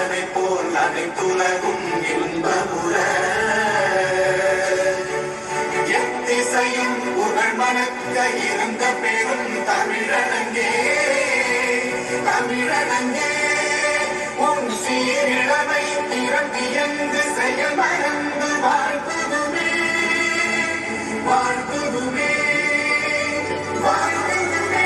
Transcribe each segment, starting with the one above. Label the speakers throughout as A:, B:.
A: என்பதை போல் அனைத்துலகும் இன்பமுற எத்திசையும் புகழ் மணக்க இருந்த பெரும் தமிழனங்கே தமிழனங்கே உன் சீரிழமை திறந்து எங்கு செயல் மறந்து வாழ்த்துதுமே வாழ்த்துதுமே வாழ்த்துதுமே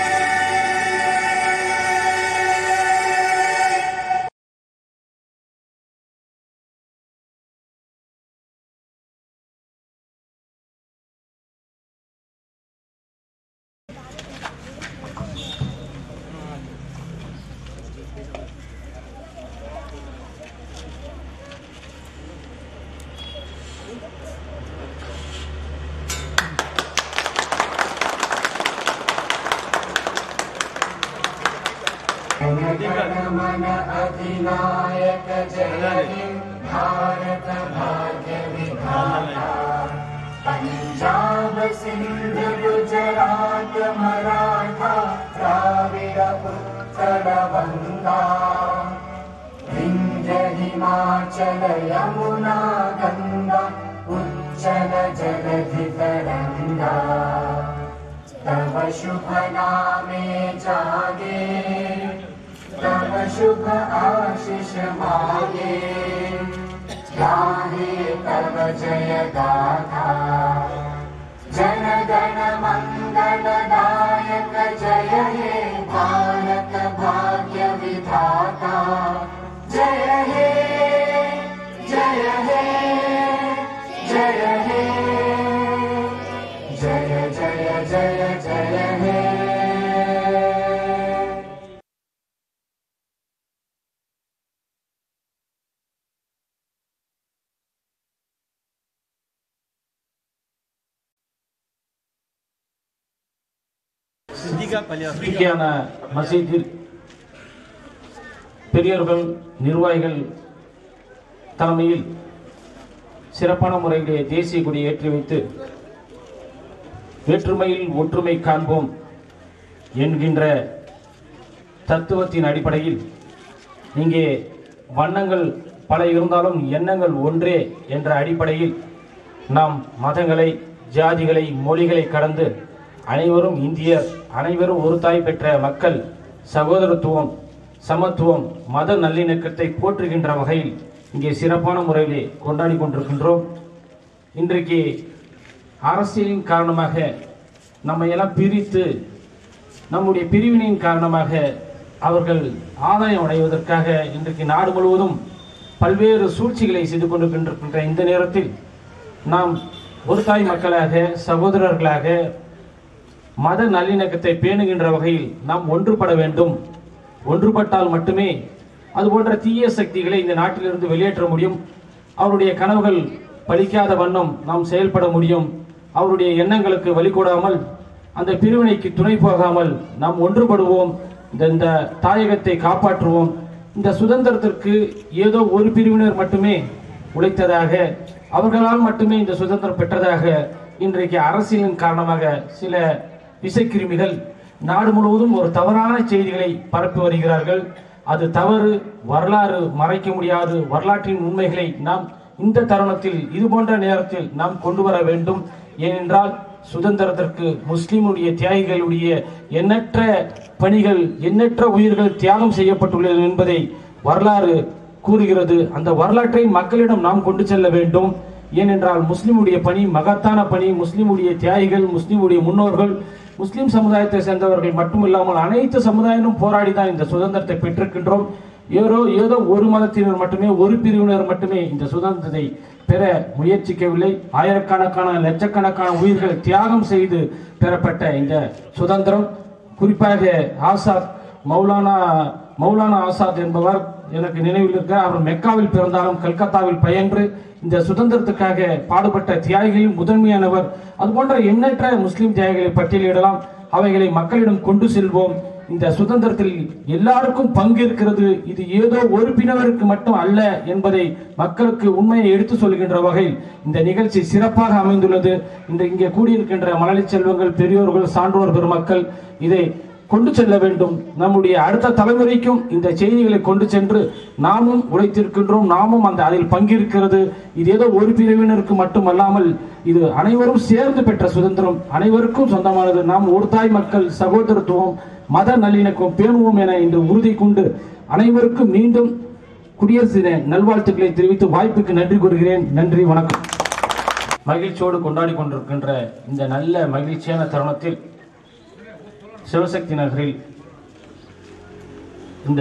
B: मन अधिनायक जय हे भारत भाग्य विधाता पंजाब सिंध गुजरात मराठा द्राविड उत्कल बंगा विंध्य हिमाचल यमुना गंगा उच्चल जलधि तरंगा तव शुभ नामे जागे तव शुभ आशीष मागे गाहे तव जय गाथा जन गण मंगल दायक जय हे भारत भाग्य विधाता जय हे जय हे जय हे जय जय जय जय हे
C: நம்பிக்கையான மசீதில் பெரியவர்கள் நிர்வாகிகள் தலைமையில் சிறப்பான முறையிலே தேசிய கொடி ஏற்றி வைத்து வேற்றுமையில் ஒற்றுமை காண்போம் என்கின்ற தத்துவத்தின் அடிப்படையில் இங்கே வண்ணங்கள் பல இருந்தாலும் எண்ணங்கள் ஒன்றே என்ற அடிப்படையில் நாம் மதங்களை ஜாதிகளை மொழிகளை கடந்து அனைவரும் இந்தியர் அனைவரும் ஒரு தாய் பெற்ற மக்கள் சகோதரத்துவம் சமத்துவம் மத நல்லிணக்கத்தை போற்றுகின்ற வகையில் இங்கே சிறப்பான முறையிலே கொண்டாடி கொண்டிருக்கின்றோம் இன்றைக்கு அரசியலின் காரணமாக நம்ம எல்லாம் பிரித்து நம்முடைய பிரிவினையின் காரணமாக அவர்கள் ஆதாயம் அடைவதற்காக இன்றைக்கு நாடு முழுவதும் பல்வேறு சூழ்ச்சிகளை செய்து கொண்டிருக்கின்ற இந்த நேரத்தில் நாம் ஒரு தாய் மக்களாக சகோதரர்களாக மத நல்லிணக்கத்தை பேணுகின்ற வகையில் நாம் ஒன்றுபட வேண்டும் ஒன்றுபட்டால் மட்டுமே அது போன்ற தீய சக்திகளை இந்த நாட்டிலிருந்து வெளியேற்ற முடியும் அவருடைய கனவுகள் பலிக்காத வண்ணம் நாம் செயல்பட முடியும் அவருடைய எண்ணங்களுக்கு வழிகூடாமல் அந்த பிரிவினைக்கு துணை போகாமல் நாம் ஒன்றுபடுவோம் இந்த இந்த தாயகத்தை காப்பாற்றுவோம் இந்த சுதந்திரத்திற்கு ஏதோ ஒரு பிரிவினர் மட்டுமே உழைத்ததாக அவர்களால் மட்டுமே இந்த சுதந்திரம் பெற்றதாக இன்றைக்கு அரசியலின் காரணமாக சில விசைக்கிருமிகள் நாடு முழுவதும் ஒரு தவறான செய்திகளை பரப்பி வருகிறார்கள் அது தவறு வரலாறு மறைக்க முடியாது வரலாற்றின் உண்மைகளை நாம் இந்த தருணத்தில் இது போன்ற நேரத்தில் நாம் கொண்டு வர வேண்டும் ஏனென்றால் சுதந்திரத்திற்கு முஸ்லிமுடைய தியாகிகளுடைய எண்ணற்ற பணிகள் எண்ணற்ற உயிர்கள் தியாகம் செய்யப்பட்டுள்ளது என்பதை வரலாறு கூறுகிறது அந்த வரலாற்றை மக்களிடம் நாம் கொண்டு செல்ல வேண்டும் ஏனென்றால் முஸ்லிமுடைய பணி மகத்தான பணி முஸ்லிமுடைய தியாகிகள் முஸ்லிமுடைய முன்னோர்கள் முஸ்லிம் சமுதாயத்தை சேர்ந்தவர்கள் மட்டுமில்லாமல் அனைத்து சமுதாயமும் போராடி தான் இந்த சுதந்திரத்தை பெற்றிருக்கின்றோம் ஏதோ ஏதோ ஒரு மதத்தினர் மட்டுமே ஒரு பிரிவினர் மட்டுமே இந்த சுதந்திரத்தை பெற முயற்சிக்கவில்லை ஆயிரக்கணக்கான லட்சக்கணக்கான உயிர்கள் தியாகம் செய்து பெறப்பட்ட இந்த சுதந்திரம் குறிப்பாக ஆசாத் மௌலானா மௌலானா ஆசாத் என்பவர் எனக்கு நினைவில் இருக்க அவர் மெக்காவில் பிறந்தாலும் கல்கத்தாவில் பயின்று இந்த சுதந்திரத்துக்காக பாடுபட்ட தியாகிகளில் முதன்மையானவர் அதுபோன்ற எண்ணற்ற முஸ்லிம் தியாகிகளை பட்டியலிடலாம் அவைகளை மக்களிடம் கொண்டு செல்வோம் இந்த சுதந்திரத்தில் எல்லாருக்கும் பங்கு இருக்கிறது இது ஏதோ ஒரு பிரிவினருக்கு மட்டும் அல்ல என்பதை மக்களுக்கு உண்மையை எடுத்து சொல்கின்ற வகையில் இந்த நிகழ்ச்சி சிறப்பாக அமைந்துள்ளது இந்த இங்கே கூடியிருக்கின்ற மலரி செல்வங்கள் பெரியோர்கள் சான்றோர் பெருமக்கள் இதை கொண்டு செல்ல வேண்டும் நம்முடைய அடுத்த தலைமுறைக்கும் இந்த செய்திகளை கொண்டு சென்று நாமும் உழைத்திருக்கின்றோம் நாமும் அந்த அதில் பங்கிருக்கிறது இது ஏதோ ஒரு பிரிவினருக்கு மட்டுமல்லாமல் இது அனைவரும் சேர்ந்து பெற்ற சுதந்திரம் அனைவருக்கும் சொந்தமானது நாம் ஒரு தாய் மக்கள் சகோதரத்துவம் மத நல்லிணக்கம் பேணுவோம் என இன்று உறுதி கொண்டு அனைவருக்கும் மீண்டும் குடியரசு தின நல்வாழ்த்துக்களை தெரிவித்து வாய்ப்புக்கு நன்றி கூறுகிறேன் நன்றி வணக்கம் மகிழ்ச்சியோடு கொண்டாடி கொண்டிருக்கின்ற இந்த நல்ல மகிழ்ச்சியான தருணத்தில் சிவசக்தி நகரில் இந்த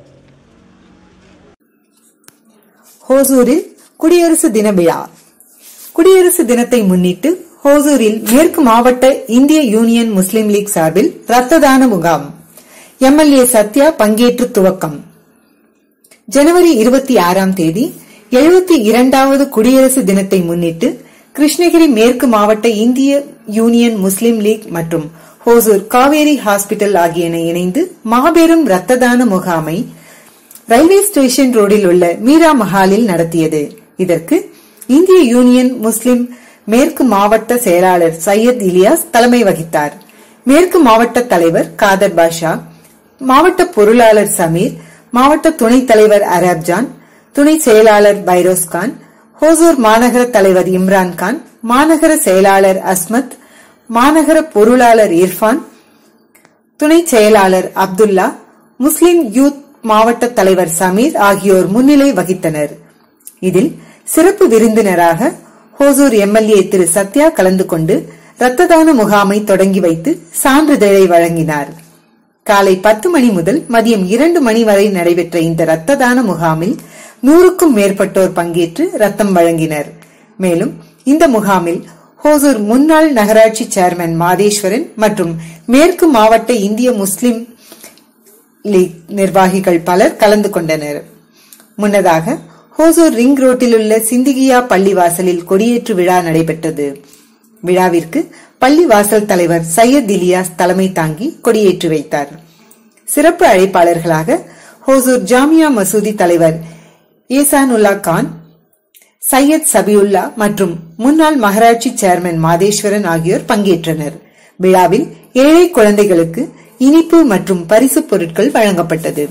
D: ஹோசூரில் குடியரசு தின விழா குடியரசு தினத்தை முன்னிட்டு ஹோசூரில் மேற்கு மாவட்ட இந்திய யூனியன் முஸ்லிம் லீக் சார்பில் ரத்த தான முகாம் எம்எல்ஏ சத்யா பங்கேற்று துவக்கம் ஜனவரி இருபத்தி ஆறாம் தேதி எழுபத்தி இரண்டாவது குடியரசு தினத்தை முன்னிட்டு கிருஷ்ணகிரி மேற்கு மாவட்ட இந்திய யூனியன் முஸ்லிம் லீக் மற்றும் ஹோசூர் காவேரி ஹாஸ்பிட்டல் ஆகியன இணைந்து மாபெரும் ரத்த தான முகாமை ரயில்வே ஸ்டேஷன் ரோடில் உள்ள மீரா மஹாலில் நடத்தியது இதற்கு இந்திய யூனியன் முஸ்லிம் மேற்கு மாவட்ட செயலாளர் சையத் இலியாஸ் தலைமை வகித்தார் மேற்கு மாவட்ட தலைவர் காதர் பாஷா மாவட்ட பொருளாளர் சமீர் மாவட்ட துணைத் தலைவர் அரப்ஜான் துணை செயலாளர் பைரோஸ் கான் ஹோசூர் மாநகர தலைவர் இம்ரான் கான் மாநகர செயலாளர் அஸ்மத் மாநகர பொருளாளர் இர்ஃபான் துணை செயலாளர் அப்துல்லா முஸ்லிம் யூத் மாவட்ட தலைவர் சமீர் ஆகியோர் முன்னிலை வகித்தனர் இதில் சிறப்பு விருந்தினராக ஹோசூர் எம்எல்ஏ திரு சத்யா கலந்து கொண்டு ரத்த தான முகாமை தொடங்கி வைத்து சான்றிதழை வழங்கினார் காலை பத்து மணி முதல் மதியம் இரண்டு மணி வரை நடைபெற்ற இந்த ரத்த தான முகாமில் நூறுக்கும் மேற்பட்டோர் பங்கேற்று ரத்தம் வழங்கினர் மேலும் இந்த முகாமில் ஹோசூர் முன்னாள் நகராட்சி சேர்மன் மாதேஸ்வரன் மற்றும் மேற்கு மாவட்ட இந்திய முஸ்லிம் லீக் நிர்வாகிகள் பலர் கலந்து கொண்டனர் முன்னதாக ஹோசூர் ரிங் ரோட்டில் உள்ள சிந்திகியா பள்ளிவாசலில் கொடியேற்று விழா நடைபெற்றது விழாவிற்கு பள்ளிவாசல் தலைவர் சையத் இலியாஸ் தலைமை தாங்கி கொடியேற்றி வைத்தார் சிறப்பு அழைப்பாளர்களாக ஹோசூர் ஜாமியா மசூதி தலைவர் ஏசானுல்லா கான் சையத் சபியுல்லா மற்றும் முன்னாள் மகராட்சி சேர்மன் மாதேஸ்வரன் ஆகியோர் பங்கேற்றனர் விழாவில் ஏழை குழந்தைகளுக்கு இனிப்பு மற்றும் பரிசுப் பொருட்கள் வழங்கப்பட்டது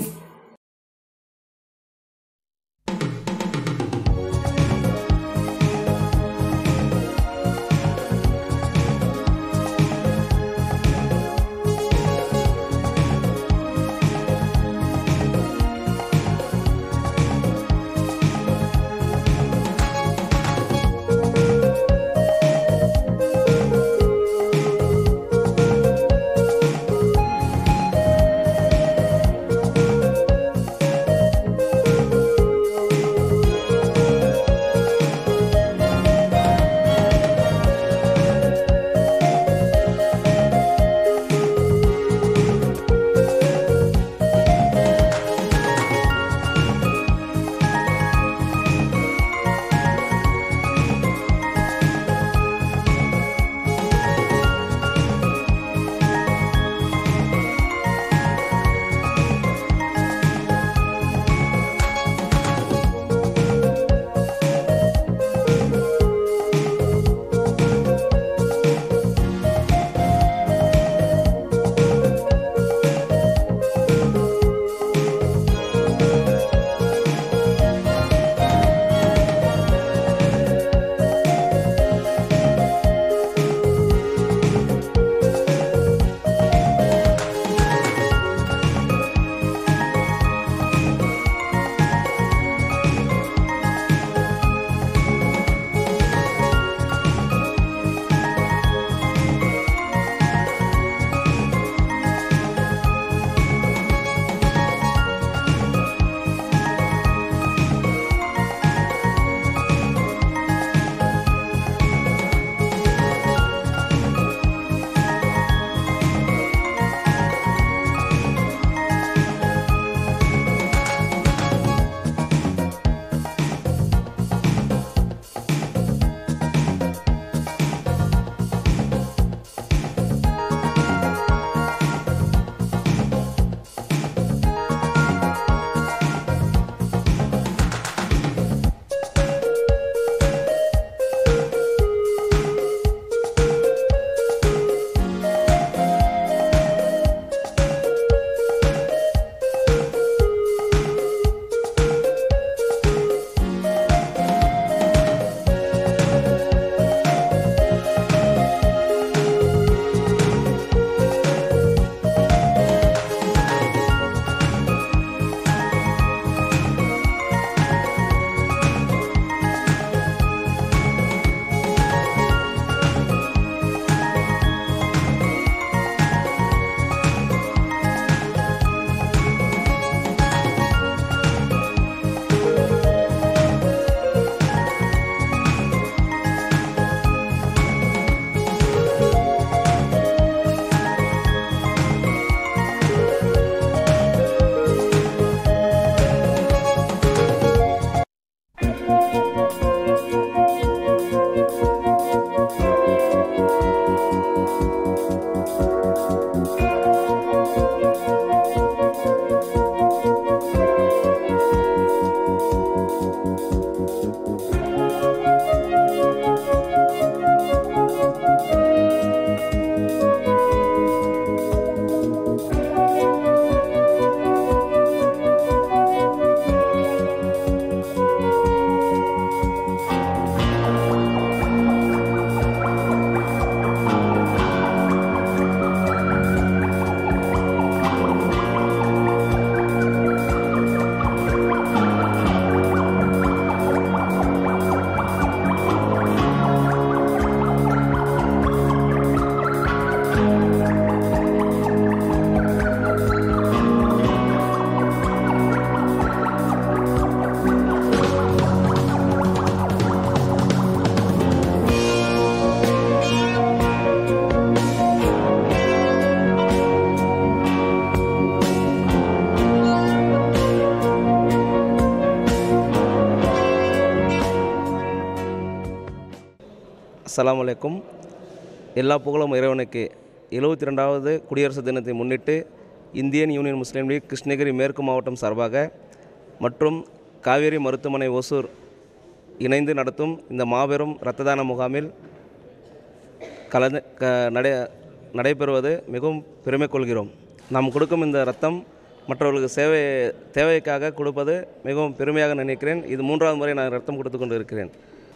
E: அஸ்ஸலாமு அலைக்கும் எல்லா புகழும் இறைவனுக்கு எழுபத்தி ரெண்டாவது குடியரசு தினத்தை முன்னிட்டு Indian union Muslim league Krishnagiri மேற்கு மாவட்டம் சார்பாக மற்றும் காவேரி மருத்துவமனை ஒசூர் இணைந்து நடத்தும் இந்த மாபெரும் இரத்த தான முகாமில் கலந்து க நடை நடைபெறுவது மிகவும் பெருமை கொள்கிறோம் நாம் கொடுக்கும் இந்த ரத்தம் மற்றவர்களுக்கு சேவை தேவைக்காக கொடுப்பது மிகவும் பெருமையாக நினைக்கிறேன் இது மூன்றாவது முறை நான் ரத்தம் கொடுத்து கொண்டு இருக்கிறேன்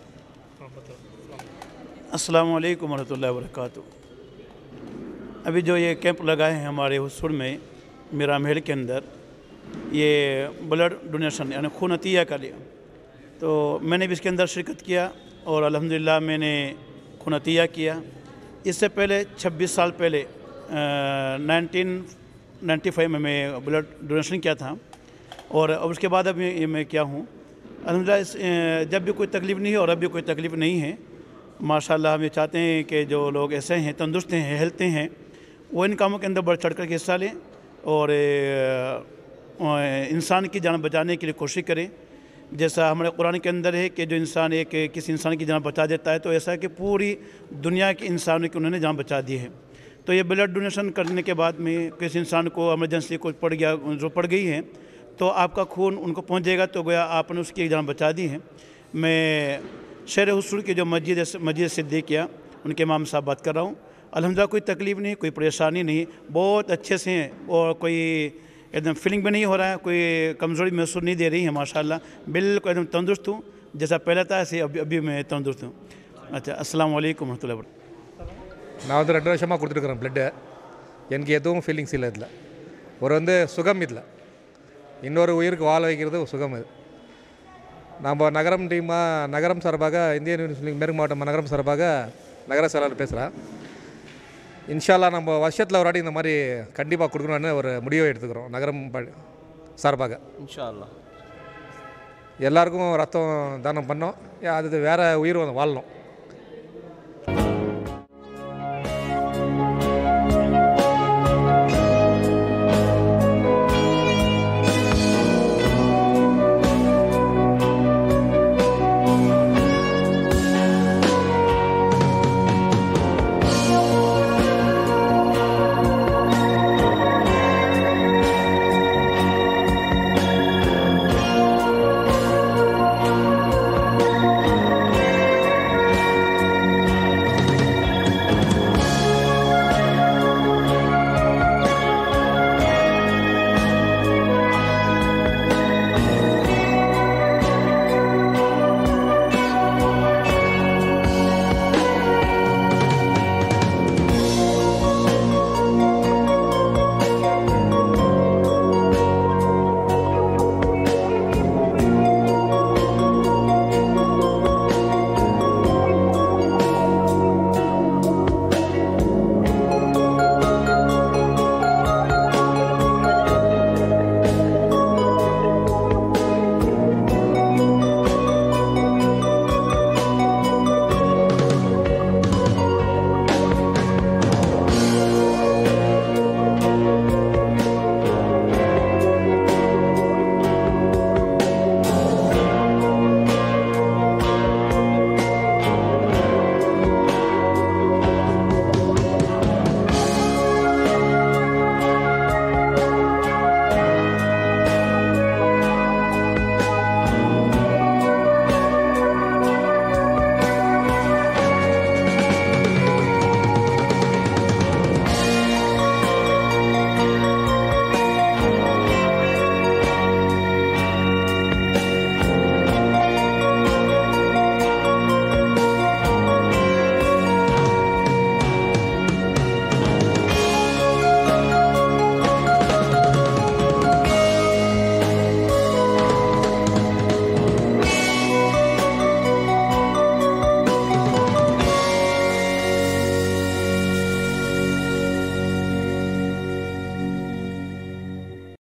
F: अस्सलाम वालेकुम वरहमतुल्लाहि वबरकातुहू अभी जो ये कैंप लगाए हैं हमारे हुसूर में मेरा महल के अंदर ये ब्लड डोनेशन यानी खून अतिया का लिया तो मैंने भी इसके अंदर शिरकत किया और अल्हम्दुलिल्लाह मैंने खून अतिया किया इससे पहले 26 साल पहले नाइनटीन नाइन्टी फाइव में मैं ब्लड डोनेशन किया था और अब उसके बाद अब ये मैं क्या हूँ अलहमदिल्ला इस अ, जब भी कोई तकलीफ़ नहीं है और अब भी कोई तकलीफ़ नहीं है माशाल्लाह हम ये चाहते हैं कि जो लोग ऐसे हैं तंदुरुस्त हैं हेल्थी हैं वो इन कामों के अंदर बढ़ चढ़ कर के हिस्सा लें और अ, अ, इंसान की जान बचाने के लिए कोशिश करें जैसा हमारे कुरान के अंदर है कि जो इंसान एक किसी इंसान की जान बचा देता है तो ऐसा है कि पूरी दुनिया के इंसानों की उन्होंने जान बचा दी है तो ये ब्लड डोनेशन करने के बाद में किसी इंसान को इमरजेंसी कुछ पड़ गया जो पड़ गई है तो आपका खून उनको पहुंच जाएगा तो गोया आपने उसकी जान बचा दी है मैं शेर हसूर की जो मस्जिद है मस्जिद सिद्दीकिया उनके इमाम साहब बात कर रहा हूँ अलहमदिल्ला कोई तकलीफ़ नहीं कोई परेशानी नहीं बहुत अच्छे से हैं और कोई एकदम फीलिंग भी नहीं हो रहा है कोई कमज़ोरी महसूस नहीं दे रही है माशाल्लाह बिल्कुल एकदम तंदुरुस्त हूँ जैसा पहले था ऐसे अभी अभी मैं तंदुरुस्त हूँ अच्छा अस्सलाम वालेकुम रहमतुल्लाहि वबरकातुहू
G: நான் வந்து ரெண்டு வருஷமாக கொடுத்துருக்குறேன் ப்ளட்டு எனக்கு எதுவும் ஃபீலிங்ஸ் இல்லை இதில் ஒரு வந்து சுகம் இதில் இன்னொரு உயிருக்கு வாழ வைக்கிறது ஒரு சுகம் இது நம்ம நகரம் டீமாக நகரம் சார்பாக இந்தியன் யூனியன் முஸ்லீம் மேற்கு மாவட்டம் நகரம் சார்பாக நகர செயலாளர் பேசுகிறேன் இன்ஷால்லா நம்ம வருஷத்தில் ஒரு வாட்டி இந்த மாதிரி கண்டிப்பாக கொடுக்கணும்னு ஒரு முடிவை எடுத்துக்கிறோம் நகரம் ப- சார்பாக
E: இன்ஷா அல்லாஹ்
G: எல்லாருக்கும் ரத்தம் தானம் பண்ணோம் அது வேறு உயிர் வாழணும்